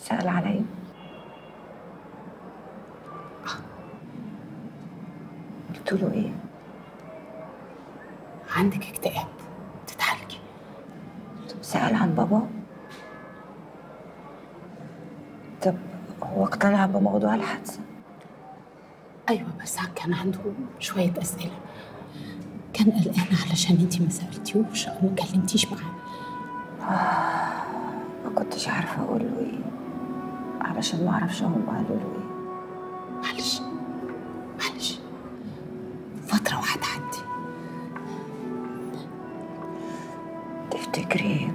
سأل علي قلت له ايه عندك اكتئاب تتعالجي سأل عن بابا طب هو اقتنع بموضوع الحادثة ايوه بس كان عنده شويه اسئله كان قلقان علشان انتي ما سالتيهوش او ما كلمتيش معاه ما كنتش عارفة أقول له إيه علشان ما أعرفش هم قالوا له إيه معلش معلش فتره وهتعدي تفتكري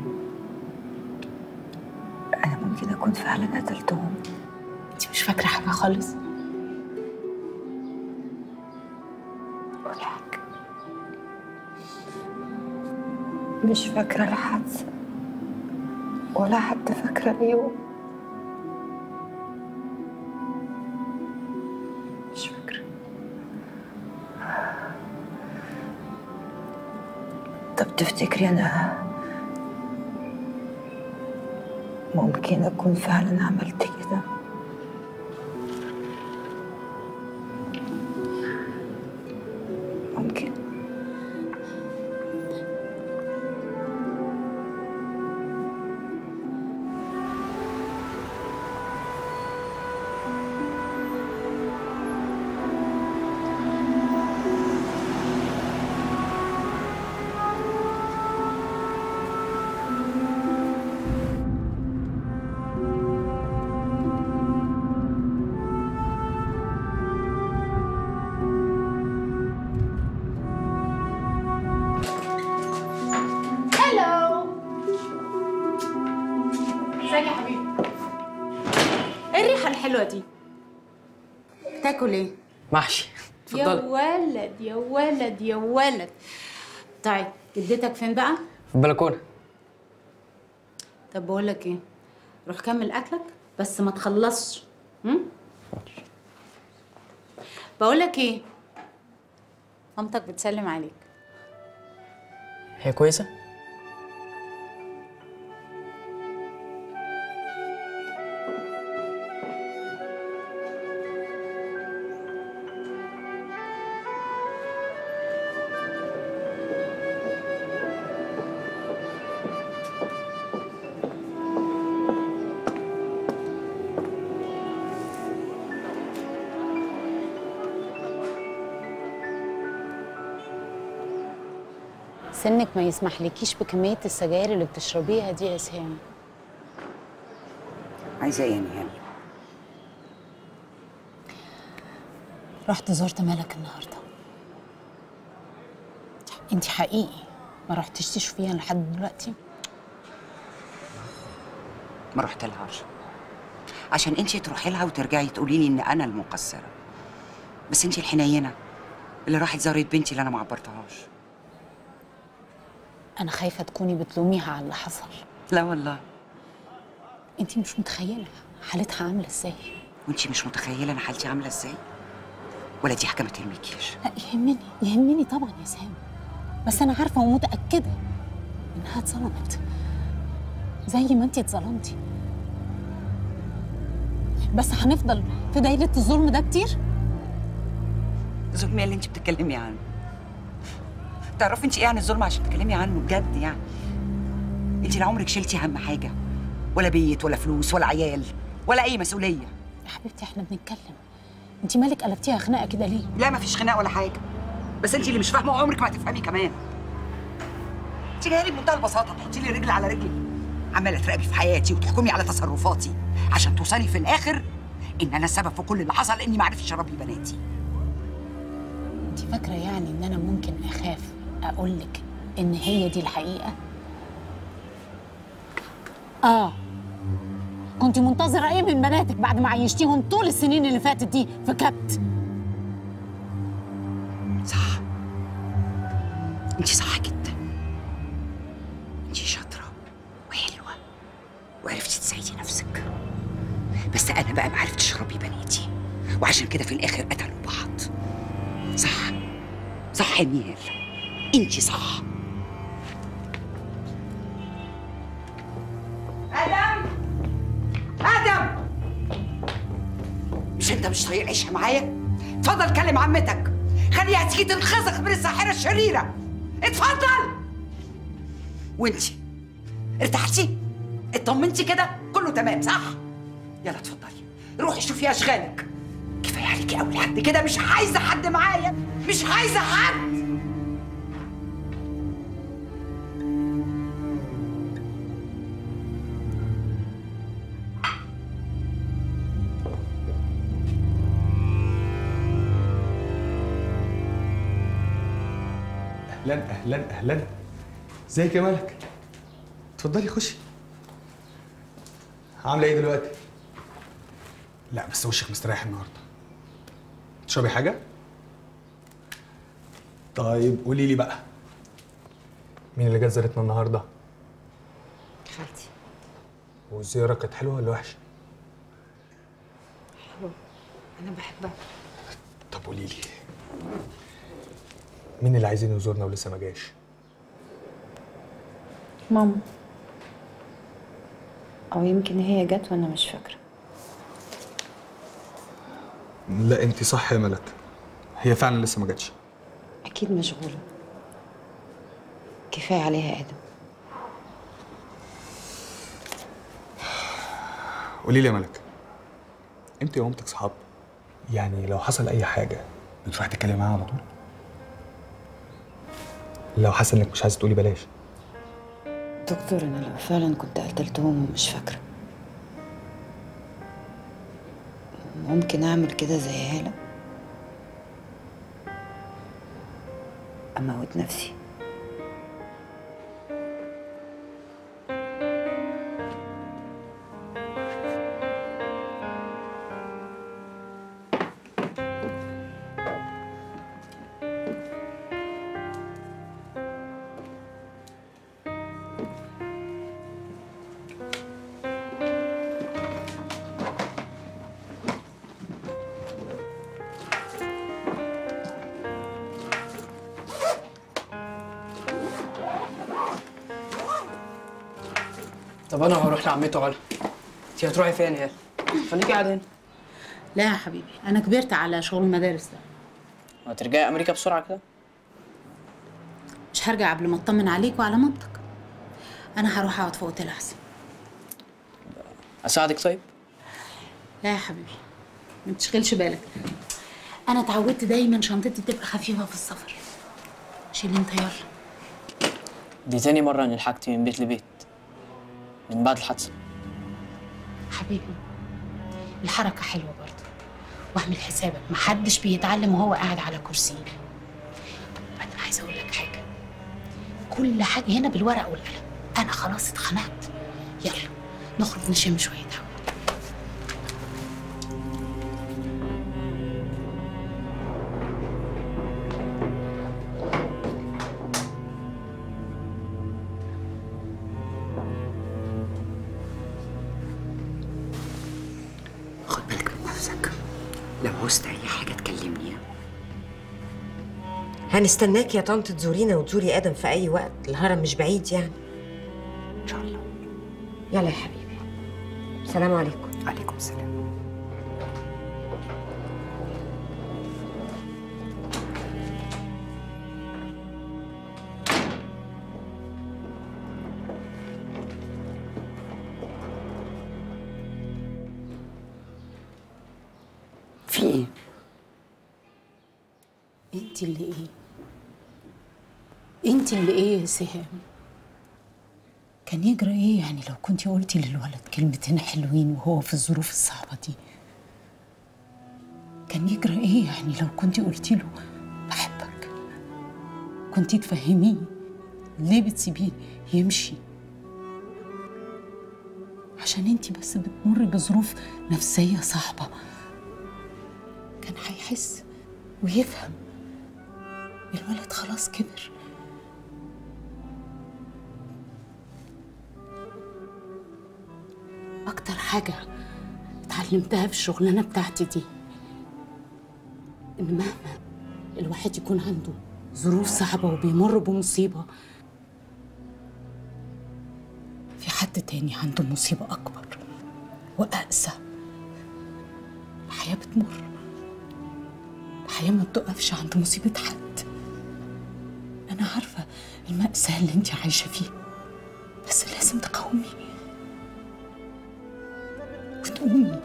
أنا ممكن أكون فعلا قتلتهم انتي مش فاكره حاجه خالص ولا حاجة مش فاكرة الحادثة ولا حتى فاكرة اليوم مش فاكرة طب تفتكري أنا ممكن أكون فعلا عملت كده ممكن هلو ازيك يا حبيبي ايه الريحه الحلوه دي تاكل ايه محشي يا اتفضلي ولد يا ولد يا ولد طيب جدتك فين بقى في البلكونه طب بقول لك ايه روح كمل اكلك بس ما تخلصش هم؟ بقول لك ايه مامتك بتسلم عليك هي كويسه سنك ما يسمحلكيش بكميه السجاير اللي بتشربيها دي يا سهام عايزه ايه يا نهال رحت زرت ملك النهارده انت حقيقي ما رحتيش تشوفيها لحد دلوقتي ما رحت لهاش عشان انت تروحي لها وترجعي تقولي لي ان انا المقصره بس انت الحنينه اللي راحت زارت بنتي اللي انا ما عبرتهاش انا خايفه تكوني بتلوميها على اللي حصل لا والله انت مش متخيله حالتها عامله ازاي وانت مش متخيله انا حالتي عامله ازاي ولا دي حاجه ما تهمكيش لا يهمني يهمني طبعا يا سام بس انا عارفه ومتاكده انها اتظلمت زي ما انت اتظلمتي بس هنفضل في دايره الظلم ده كتير ظلم إيه اللي انت بتتكلمي عنه تعرفي انت ايه عن الظلم عشان تتكلمي عنه بجد يعني انت لا عمرك شلتي هم حاجه ولا بيت ولا فلوس ولا عيال ولا اي مسؤوليه يا حبيبتي احنا بنتكلم انت مالك قلبتيها خناقه كده ليه لا مفيش خناق ولا حاجه بس انت اللي مش فاهمه وعمرك ما هتفهمي كمان انت جايه لي بمنتهى البساطه تحطي لي رجل على رجلي عماله تراقبي في حياتي وتحكمي على تصرفاتي عشان توصلي في الاخر ان انا السبب في كل اللي حصل اني ما عرفتش اربي بناتي انت فاكره يعني ان انا ممكن اخاف اقول لك ان هي دي الحقيقه اه كنت منتظره ايه من بناتك بعد ما عيشتيهم طول السنين اللي فاتت دي في كبت صح انت صح جدا انت شاطره وحلوه وعرفتي تساعدي نفسك بس انا بقى ما عرفتش اربي بناتي وعشان كده في الاخر قتلوا بعض صح صح يا نيال انت صح ادم ادم مش انت مش طايق عيشها معايا اتفضل كلم عمتك خليها تيجي تنخزق من الساحره الشريره اتفضل وانتي ارتحتي اطمنتي كده كله تمام صح يلا اتفضلي روحي شوفي اشغالك كفايه عليكي قوي لحد كده مش عايزه حد معايا مش عايزه حد اهلا اهلا اهلا ازيك يا ملك اتفضلي خشي عامله ايه دلوقتي لا بس وشك مستريح النهارده تشربي حاجه طيب قولي لي بقى مين اللي جت زارتنا النهارده خالتي والزياره كانت حلوه ولا وحشه انا بحبها طب قولي لي مين اللي عايزين يزورنا ولسه ما جاش ماما او يمكن هي جت وانا مش فاكره لا انت صح يا ملك هي فعلا لسه ما جاتش اكيد مشغوله كفايه عليها ادم قولي لي يا ملك انت يا مامتك صحاب يعني لو حصل اي حاجه بتروحي تتكلمي معاها على طول لو حاسه انك مش عايزه تقولي بلاش دكتور انا لو فعلا كنت قتلتهم مش فاكره ممكن اعمل كده زي هاله اموت نفسي طب انا هروح لعمته علا انت هتروحي فين يا خليكي قاعده هنا لا يا حبيبي انا كبرت على شغل المدارس ده هترجعي امريكا بسرعه كده مش هرجع قبل ما اطمن عليك وعلى مامتك انا هروح اقعد في اوتيل احسن اساعدك طيب لا يا حبيبي ما تشغلش بالك انا اتعودت دايما شنطتي تبقى خفيفه في السفر شيل انت يلا دي تاني مره اني لحقت من بيت لبيت من بعد الحادثه حبيبي الحركه حلوه برضه واعمل حسابك محدش بيتعلم وهو قاعد على كرسي بعدين عايزه اقول لك حاجه كل حاجه هنا بالورق والقلم انا خلاص اتخنقت يلا نخرج نشم شويه هوا خد بالك من نفسك لو عوزت اي حاجه تكلمني هنستناك يا طنط تزورينا وتزوري ادم في اي وقت الهرم مش بعيد يعني ان شاء الله يلا يا حبيبي سلام عليكم عليكم السلام في ايه؟ انت اللي ايه انت اللي ايه يا سهام كان يجرى ايه يعني لو كنت قلتي للولد كلمتين حلوين وهو في الظروف الصعبه دي كان يجرى ايه يعني لو كنت قلتي له بحبك كنت تفهميه ليه بتسيبيه يمشي عشان انتي بس بتمر بظروف نفسيه صعبه كان هيحس ويفهم الولد خلاص كبر أكتر حاجة اتعلمتها في الشغلانة بتاعتي دي إن مهما الواحد يكون عنده ظروف صعبة وبيمر بمصيبة في حد تاني عنده مصيبة أكبر وأقسى الحياة بتمر الحياة ما بتقفش عند مصيبة حد أنا عارفة المأساة اللي أنت عايشة فيها بس لازم تقاومي وتقومي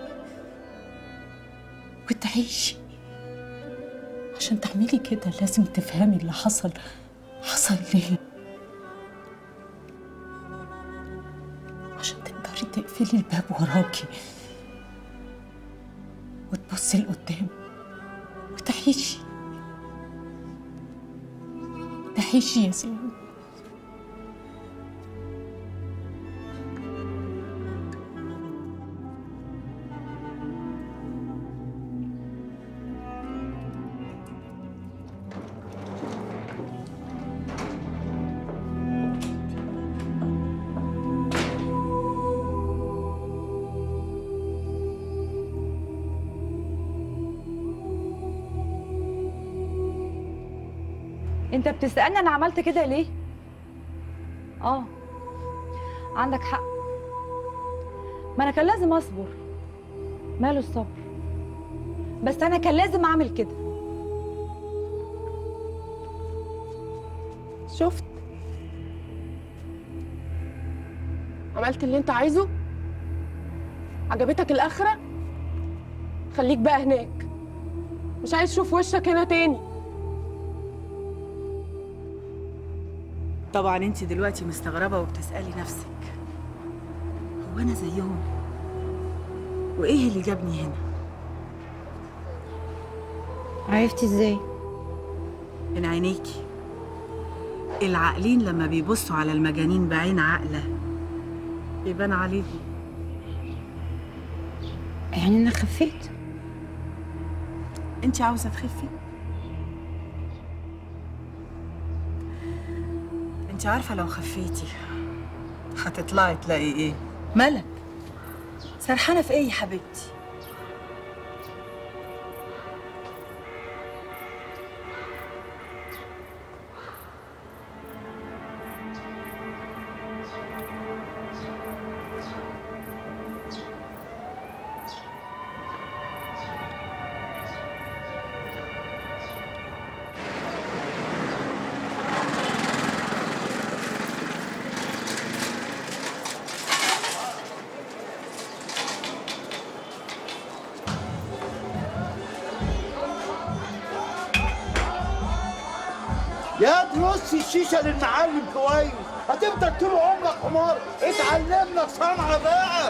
وتعيشي عشان تعملي كده لازم تفهمي اللي حصل حصل ليه عشان تقدري تقفلي الباب وراكي وتبصي لقدام وتعيشي تعيشي يا سيدي انت بتسألني انا عملت كده ليه؟ اه عندك حق ما انا كان لازم اصبر ماله الصبر بس انا كان لازم اعمل كده شفت عملت اللي انت عايزه عجبتك الاخره خليك بقى هناك مش عايز اشوف وشك هنا تاني طبعا انت دلوقتي مستغربه وبتسالي نفسك هو انا زيهم وايه اللي جابني هنا عرفتي ازاي؟ من عينيكي العاقلين لما بيبصوا على المجانين بعين عاقله يبان عليهم يعني انا خفيت انت عاوزه تخفي انت عارفه لو خفيتي هتطلعي تلاقي ايه ملك سرحانه في ايه يا حبيبتي يا ترص الشيشه للمعلم كويس هتفضل طول عمرك حمار اتعلم لك صنعه بقى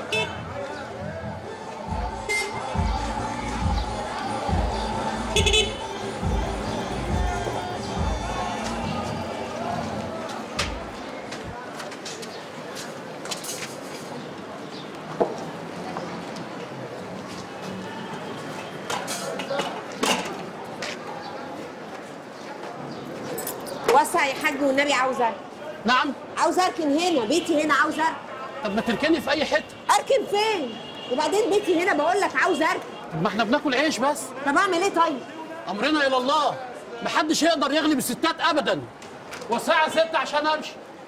وسع يا حاج والنبي عاوزه أركن. نعم عاوزه اركن هنا بيتي هنا عاوزه اركن طب ما تركني في اي حته اركن فين وبعدين بيتي هنا بقول لك عاوزه اركن طب ما احنا بناكل عيش بس طب اعمل ايه طيب امرنا الى الله محدش يقدر يغلب الستات ابدا والساعه 6 عشان امشي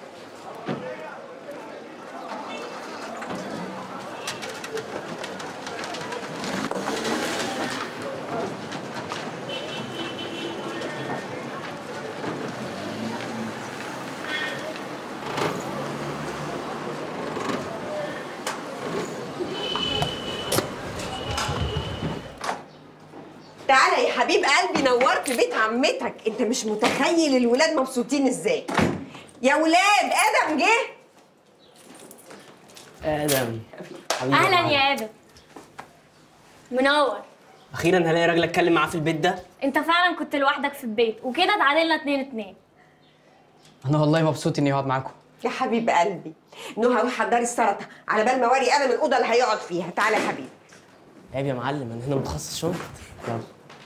تعالى يا حبيب قلبي نورت بيت عمتك انت مش متخيل الولاد مبسوطين ازاي يا ولاد ادم جه ادم حبيبي اهلا معلم. يا ادم منور اخيرا هلاقي راجل اتكلم معاه في البيت ده انت فعلا كنت لوحدك في البيت وكده اتعادلنا اتنين اتنين انا والله مبسوط اني اقعد معاكم يا حبيب قلبي نهى روح حضري السلطه على بال ما اوري ادم الاوضه اللي هيقعد فيها تعالى يا حبيبي عيب يا معلم انا هنا متخصص شنط يلا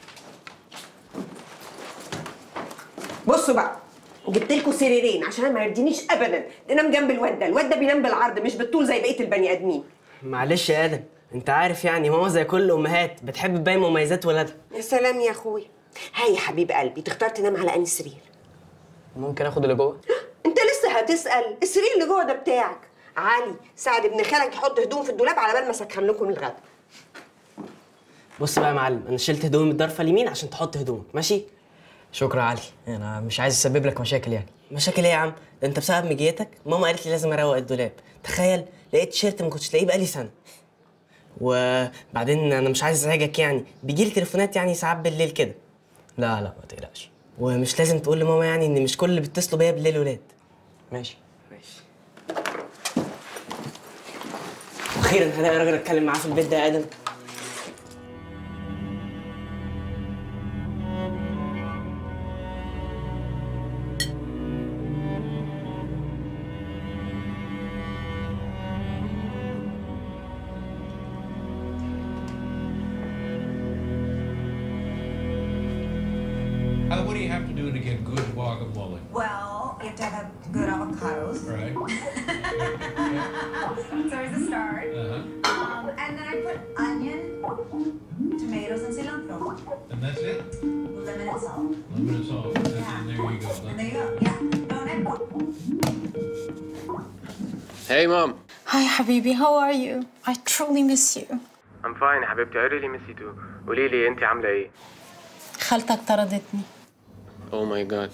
بصوا بقى جبت لكم سريرين عشان ما يرضينيش ابدا تنام جنب الواد ده الواد ده بينام بالعرض مش بالطول زي بقيه البني ادمين معلش يا ادم انت عارف يعني ماما زي كل الامهات بتحب تبين مميزات ولادها يا سلام يا اخويا هاي يا حبيب قلبي تختار تنام على انهي سرير ممكن اخد اللي جوه انت لسه هتسال السرير اللي جوه ده بتاعك علي ساعد ابن خالك يحط هدوم في الدولاب على بال ما اسخن لكم الغدا بص بقى يا معلم انا شلت هدومي من الضرفه اليمين عشان تحط هدومك ماشي شكرا علي انا مش عايز اسبب لك مشاكل يعني مشاكل ايه يا عم ده انت بسبب مجيتك ماما قالت لي لازم اروق الدولاب تخيل لقيت تيشيرت ما كنتش لاقيه بقالي سنه وبعدين انا مش عايز ازعجك يعني بيجي لي تليفونات يعني ساعات بالليل كده لا لا ما تقلقش ومش لازم تقول لماما يعني ان مش كل اللي بيتصلوا بيا بالليل ولاد ماشي ماشي اخيرا هلاقي راجل اتكلم معاه في البيت ده يا ادم Uh, what do you have to do to get good guacamole? Well, you have to have good avocados. Right. so there's the start. Uh-huh. Um, and then I put onion, tomatoes, and cilantro. And that's it? Lemon and salt. Lemon and salt. And then there you go. And there you go. Yeah. Don't add Hey mom. Hi حبيبي how are you? I truly miss you. I'm fine يا حبيبتي I really miss you too. قولي لي انت عاملة ايه؟ خالتك طردتني Oh my god.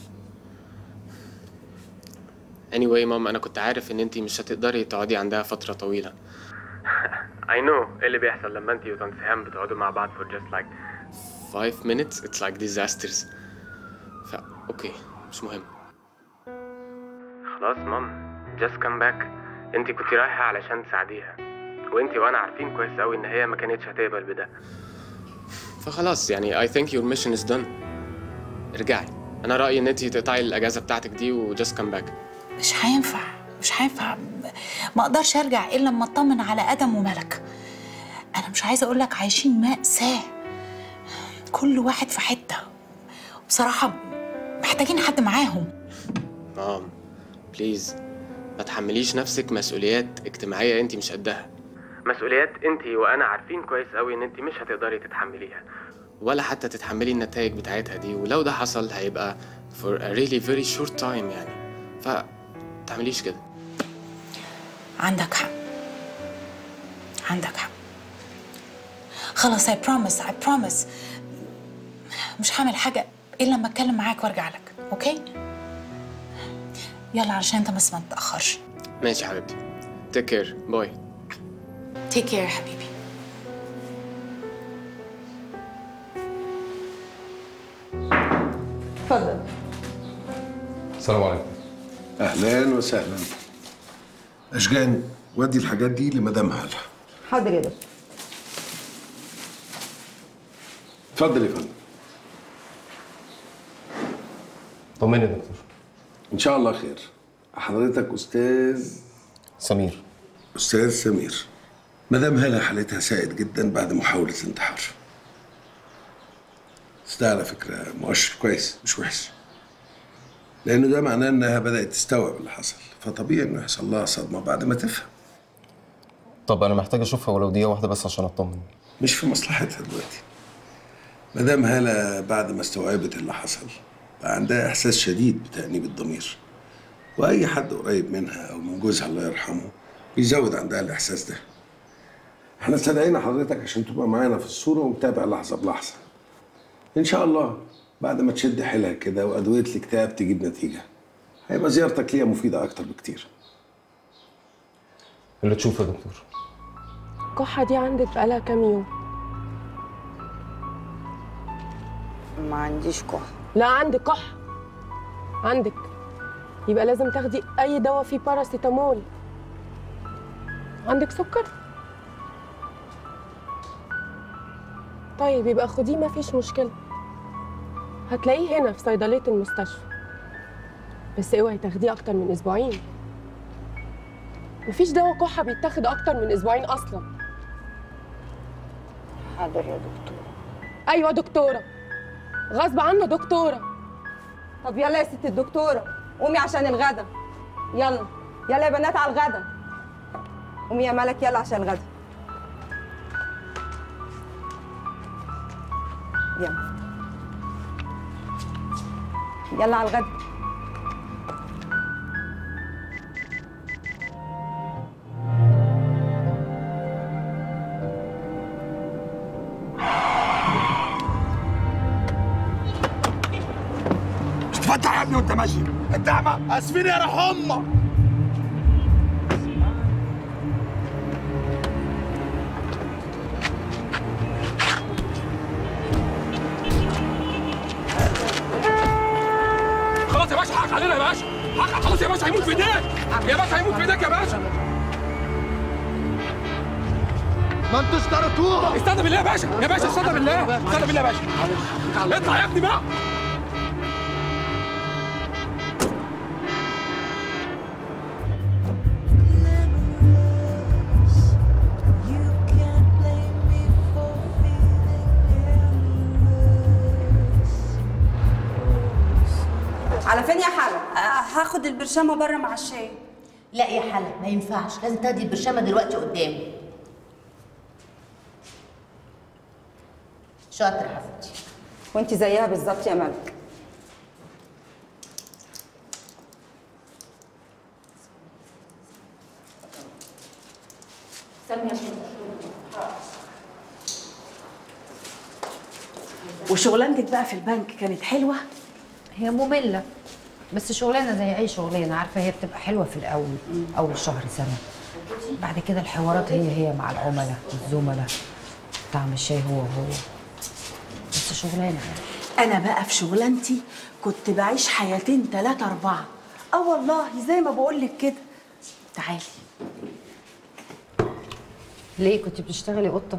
Anyway مام انا كنت عارف ان انت مش هتقدري تقعدي عندها فترة طويلة. I know ايه اللي بيحصل لما انت وطنط سهام بتقعدوا مع بعض for just like five minutes it's like disasters. فا اوكي مش مهم. خلاص مام just come back. انت كنت رايحة علشان تساعديها. وانت وانا عارفين كويس قوي ان هي ما كانتش هتقبل بده. فخلاص يعني I think your mission is done. ارجعي. انا رأيي ان انت تقطعي الاجازة بتاعتك دي و just come back. مش هينفع مش هينفع ما اقدرش ارجع الا لما اطمن على ادم وملك انا مش عايزه اقول لك عايشين مأساة كل واحد في حته بصراحه محتاجين حد معاهم مام بليز ما تحمليش نفسك مسؤوليات اجتماعية انت مش قدها مسؤوليات انت وانا عارفين كويس قوي ان انت مش هتقدري تتحمليها ولا حتى تتحملي النتائج بتاعتها دي ولو ده حصل هيبقى for a really very short time يعني ف تعمليش كده عندك حق عندك حق خلاص I promise I promise مش هعمل حاجة إلا لما أتكلم معاك وأرجع لك أوكي؟ يلا علشان أنت بس ما تتأخرش ماشي يا حبيبتي take care باي take care يا حبيبي اتفضل السلام عليكم اهلا وسهلا اشجان ودي الحاجات دي لمدام هاله حاضر يا دكتور اتفضل يا فندم طمني يا دكتور ان شاء الله خير حضرتك استاذ سمير استاذ سمير مدام هاله حالتها سائد جدا بعد محاوله انتحار بس ده على فكره مؤشر كويس مش وحش لانه ده معناه انها بدات تستوعب اللي حصل فطبيعي انه يحصل لها صدمه بعد ما تفهم طب انا محتاج اشوفها ولو دقيقه واحده بس عشان اطمن مش في مصلحتها دلوقتي مدام هالة بعد ما استوعبت اللي حصل بقى عندها إحساس شديد بتأنيب الضمير وأي حد قريب منها أو من جوزها الله يرحمه بيزود عندها الإحساس ده احنا استدعينا حضرتك عشان تبقى معانا في الصورة ومتابع لحظة بلحظة إن شاء الله بعد ما تشد حيلها كده وأدوية الاكتئاب تجيب نتيجة هيبقى زيارتك ليها مفيدة أكتر بكتير اللي تشوفه يا دكتور الكحة دي عندك بقالها كام يوم ما عنديش كحة لا عندك كحة عندك يبقى لازم تاخدي أي دواء فيه باراسيتامول عندك سكر؟ طيب يبقى خديه مفيش مشكلة هتلاقيه هنا في صيدلية المستشفى بس اوعي تاخديه أكتر من أسبوعين مفيش دواء كحة بيتاخد أكتر من أسبوعين أصلا حاضر يا دكتور أيوة دكتورة غصب عنه دكتورة طب يلا يا ست الدكتورة قومي عشان الغدا يلا يلا يا بنات على الغدا قومي يا ملك يلا عشان الغدا يلا يلا على الغدا ابني وانت ماشي انت اعمى اسفين يا روح امك خلاص يا باشا حقك علينا يا باشا حقك خلاص يا باشا هيموت في ايديك يا باشا هيموت في ايديك يا باشا ما انتوا اشتريتوها استهدى بالله يا باشا يا باشا استهدى بالله استهدى بالله يا باشا اطلع يا ابني بقى على فين يا حلا؟ هاخد البرشامه بره مع الشاي لا يا حلا ما ينفعش لازم تاخدي البرشامه دلوقتي قدامي شاطر يا حبيبتي وانت زيها بالظبط يا ملك ساميه وشغلانتك بقى في البنك كانت حلوه هي مملة بس شغلانة زي أي شغلانة عارفة هي بتبقى حلوة في الأول أول شهر سنة بعد كده الحوارات هي هي مع العملاء والزملاء طعم الشاي هو هو بس شغلانة يعني انا بقى في شغلانتي كنت بعيش حياتين ثلاثة أربعة اه والله زي ما بقول لك كده تعالي ليه كنت بتشتغلي قطة؟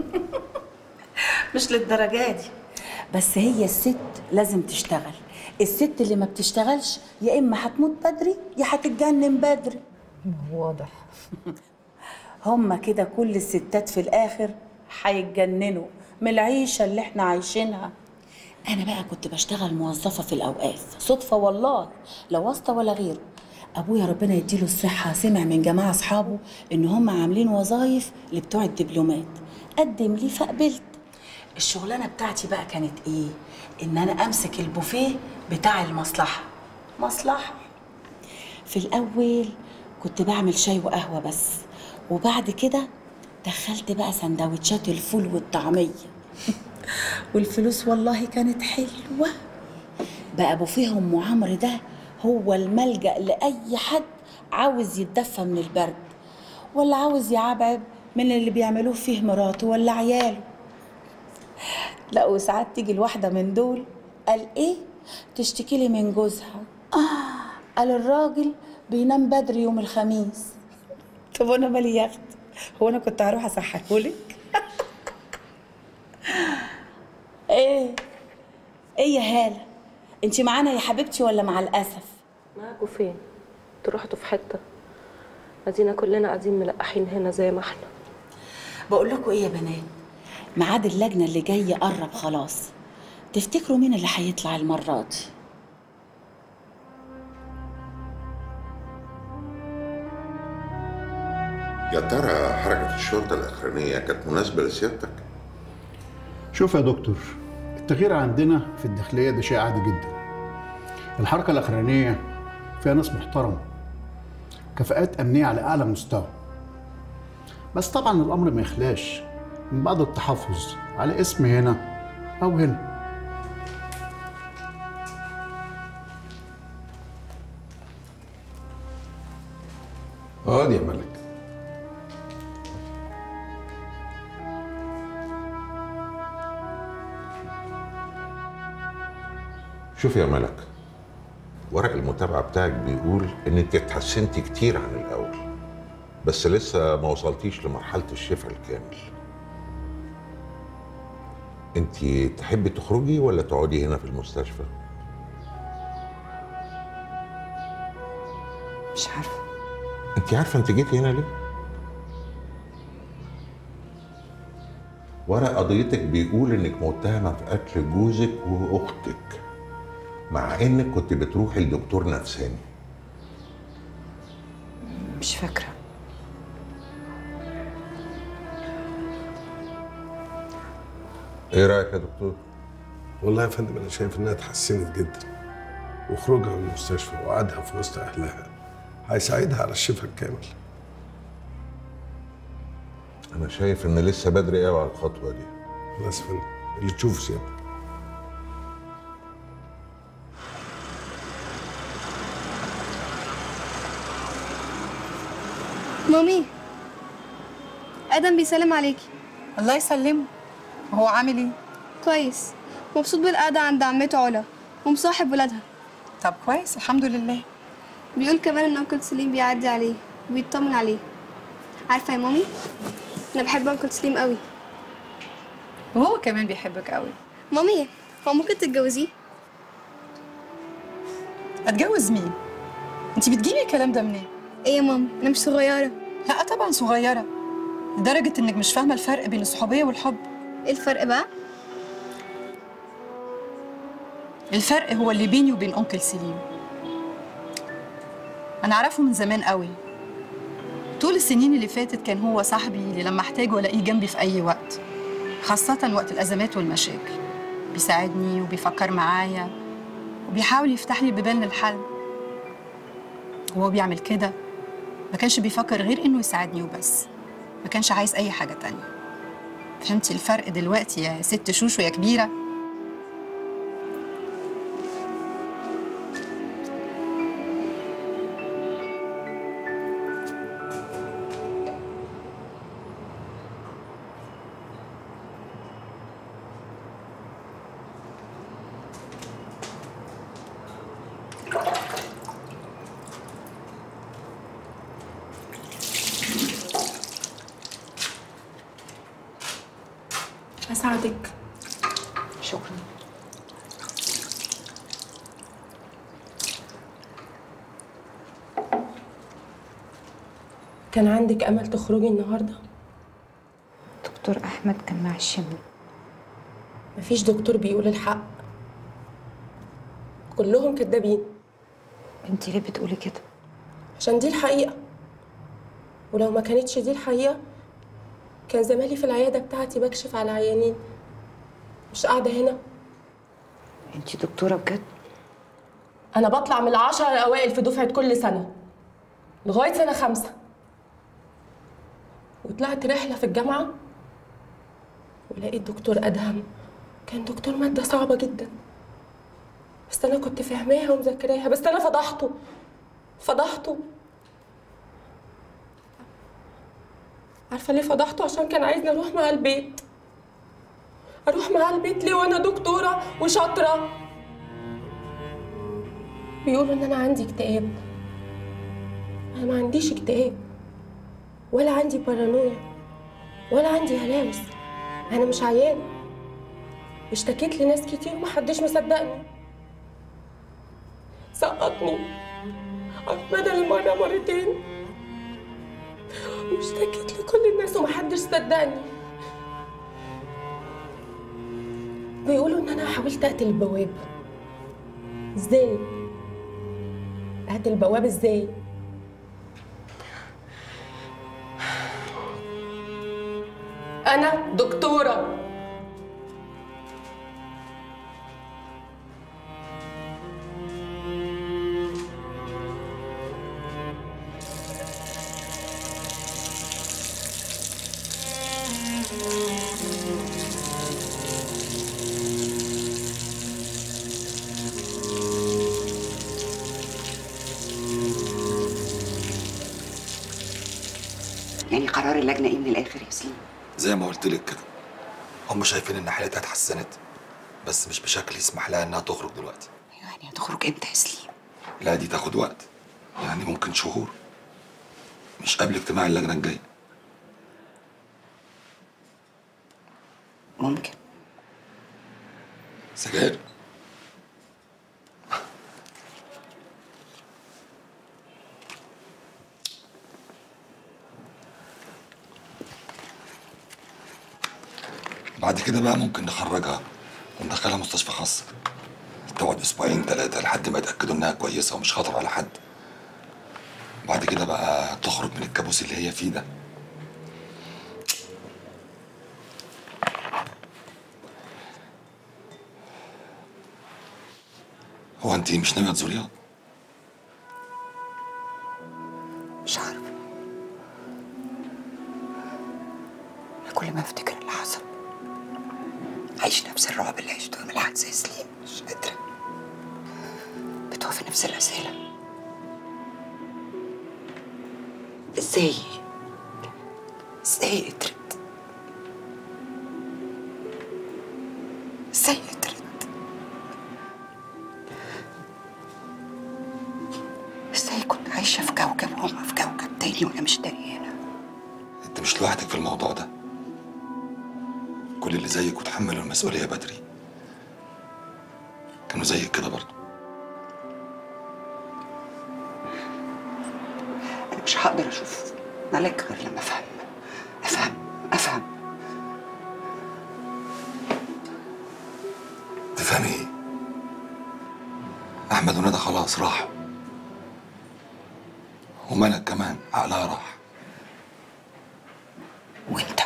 مش للدرجة دي بس هي الست لازم تشتغل الست اللي ما بتشتغلش يا اما هتموت بدري يا هتتجنن بدري واضح هما كده كل الستات في الاخر هيتجننوا من العيشه اللي احنا عايشينها انا بقى كنت بشتغل موظفه في الاوقاف صدفه والله لا واسطه ولا غيره ابويا ربنا يديله الصحه سمع من جماعه اصحابه ان هم عاملين وظايف لبتوع الدبلومات قدم لي فقبلت الشغلانه بتاعتي بقى كانت ايه ان انا امسك البوفيه بتاع المصلحه مصلحه في الاول كنت بعمل شاي وقهوه بس وبعد كده دخلت بقى سندوتشات الفول والطعميه والفلوس والله كانت حلوه بقى بوفيه ام عمرو ده هو الملجأ لأي حد عاوز يتدفى من البرد ولا عاوز يعبعب من اللي بيعملوه فيه مراته ولا عياله لا وساعات تيجي الواحدة من دول قال ايه تشتكي لي من جوزها آه قال الراجل بينام بدري يوم الخميس طب وانا مالي يا اخت هو انا كنت هروح اصححهولك ايه ايه يا هاله انت معانا يا حبيبتي ولا مع الاسف معاكوا فين؟ انتوا رحتوا في حتة ادينا كلنا قاعدين ملقحين هنا زي ما احنا بقول لكم ايه يا بنات ميعاد اللجنه اللي جاي قرب خلاص تفتكروا مين اللي هيطلع المره دي يا ترى حركة الشرطة الأخرانية كانت مناسبة لسيادتك؟ شوف يا دكتور التغيير عندنا في الداخلية ده شيء عادي جدا الحركة الأخرانية فيها ناس محترمة كفاءات أمنية على أعلى مستوى بس طبعا الأمر ما يخلاش من بعض التحفظ على اسم هنا أو هنا اقعد يا ملك شوف يا ملك ورق المتابعة بتاعك بيقول انك اتحسنتي كتير عن الاول بس لسه ما وصلتيش لمرحلة الشفاء الكامل انت تحبي تخرجي ولا تقعدي هنا في المستشفى؟ مش عارفه انت عارفة انت جيتي هنا ليه؟ ورق قضيتك بيقول انك متهمة في قتل جوزك واختك مع انك كنت بتروحي لدكتور نفساني مش فاكره ايه رايك يا دكتور؟ والله يا فندم انا شايف انها اتحسنت جدا وخروجها من المستشفى وقعدها في وسط اهلها هيساعدها على الشفاء الكامل انا شايف ان لسه بدري قوي على الخطوه دي خلاص يا فندم اللي تشوفه سيادتك مامي ادم بيسلم عليكي الله يسلمه هو عامل ايه كويس مبسوط بالقعده عند عمته علا ومصاحب ولادها طب كويس الحمد لله بيقول كمان ان انكل سليم بيعدي عليه وبيطمن عليه عارفه يا مامي انا بحب انكل سليم قوي وهو كمان بيحبك قوي مامي هو ممكن تتجوزيه اتجوز مين انت بتجيبي الكلام ده منين ايه يا ماما انا مش صغيره لا طبعا صغيره لدرجه انك مش فاهمه الفرق بين الصحوبيه والحب ايه الفرق بقى الفرق هو اللي بيني وبين انكل سليم انا اعرفه من زمان قوي طول السنين اللي فاتت كان هو صاحبي اللي لما احتاجه الاقيه جنبي في اي وقت خاصة وقت الأزمات والمشاكل بيساعدني وبيفكر معايا وبيحاول يفتح لي بيبان للحل وهو بيعمل كده ما كانش بيفكر غير إنه يساعدني وبس ما كانش عايز أي حاجة تانية فهمتي الفرق دلوقتي يا ست شوشو يا كبيرة أساعدك شكرا كان عندك أمل تخرجي النهاردة؟ دكتور أحمد كان مع الشمل مفيش دكتور بيقول الحق كلهم كدابين انت ليه بتقولي كده عشان دي الحقيقة ولو ما كانتش دي الحقيقة كان زمالي في العيادة بتاعتي بكشف على عيانين مش قاعدة هنا انت دكتورة بجد أنا بطلع من العشرة الأوائل في دفعة كل سنة لغاية سنة خمسة وطلعت رحلة في الجامعة ولقيت دكتور أدهم كان دكتور مادة صعبة جدا بس أنا كنت فاهماها ومذاكراها بس أنا فضحته فضحته عارفة ليه فضحته عشان كان عايزني أروح معاه البيت أروح معاه البيت ليه وأنا دكتورة وشاطرة بيقولوا إن أنا عندي اكتئاب أنا ما عنديش اكتئاب ولا عندي بارانويا ولا عندي هلاوس أنا مش عيانة اشتكيت لناس كتير ومحدش مصدقني سقطني بدل المرة مرتين واشتكيت لكل الناس ومحدش صدقني بيقولوا ان انا حاولت اقتل البواب ازاي اقتل البواب ازاي انا دكتوره يعني قرار اللجنه ايه من الاخر يا سليم زي ما قلت لك كده هم شايفين ان حالتها اتحسنت بس مش بشكل يسمح لها انها تخرج دلوقتي يعني هتخرج امتى يا سليم لا دي تاخد وقت يعني ممكن شهور مش قبل اجتماع اللجنه الجاي ممكن سجاير بعد كده بقى ممكن نخرجها وندخلها مستشفى خاص تقعد اسبوعين ثلاثة لحد ما يتأكدوا انها كويسة ومش خطر على حد بعد كده بقى تخرج من الكابوس اللي هي فيه ده هو انت مش ناوية تزوريها؟ مش عارفه كل ما افتكر اللي حصل عايش نفس الرعب اللي عشته يوم الحادثه يا سليم مش قادره بتوفي نفس الاسئله ازاي ازاي قدرت ازاي قدرت ازاي كنت عايشة في كوكب وهم في كوكب تاني وانا مش دريانة انت مش لوحدك في الموضوع ده كل اللي زيك وتحملوا المسؤولية بدري كانوا زيك كده برضه انا مش هقدر اشوف ملك غير لما افهم افهم افهم تفهمي ايه احمد وندى خلاص راحوا وملك كمان عقلها راح وانت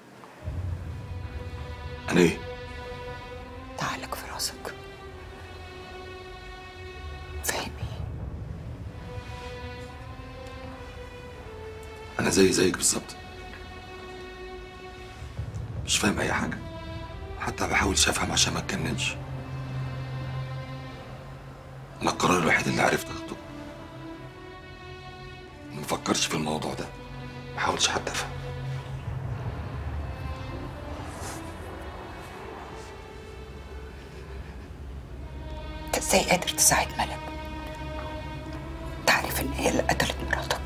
انا ايه تعالك في راسك فاهم انا زي زيك بالظبط مش فاهم اي حاجه حتى بحاول افهم عشان ما اتجننش انا القرار الوحيد اللي عرفت اخده ما افكرش في الموضوع ده ما احاولش حتى افهم انت ازاي قادر تساعد ملك تعرف ان هي اللي قتلت مراتك